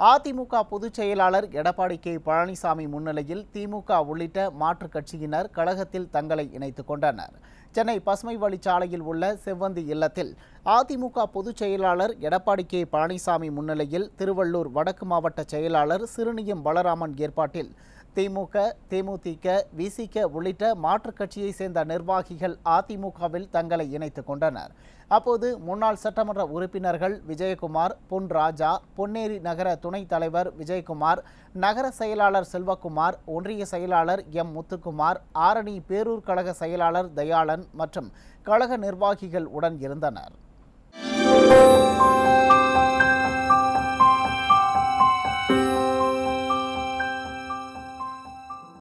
அதிமுக பொதுச் செயலாளர் எடப்பாடி கே பழனிசாமி முன்னிலையில் திமுக உள்ளிட்ட மாற்றுக் கட்சியினர் கழகத்தில் தங்களை இணைத்துக் கொண்டனர் சென்னை பசுமை வழிச்சாலையில் உள்ள செவ்வந்தி இல்லத்தில் அதிமுக பொதுச் செயலாளர் எடப்பாடி கே பழனிசாமி முன்னிலையில் திருவள்ளூர் வடக்கு மாவட்ட செயலாளர் சிறுனியம் பலராமன் ஏற்பாட்டில் திமுக தேமுதிக விசிக உள்ளிட்ட மாற்றுக் கட்சியைச் சேர்ந்த நிர்வாகிகள் அதிமுகவில் தங்களை இணைத்துக் கொண்டனர் அப்போது முன்னாள் சட்டமன்ற உறுப்பினர்கள் விஜயகுமார் பொன் ராஜா பொன்னேரி நகர துணைத் தலைவர் விஜயகுமார் நகர செயலாளர் செல்வகுமார் ஒன்றிய செயலாளர் எம் முத்துக்குமார் ஆரணி பேரூர் கழக செயலாளர் தயாளன் மற்றும் கழக நிர்வாகிகள் உடன் இருந்தனர்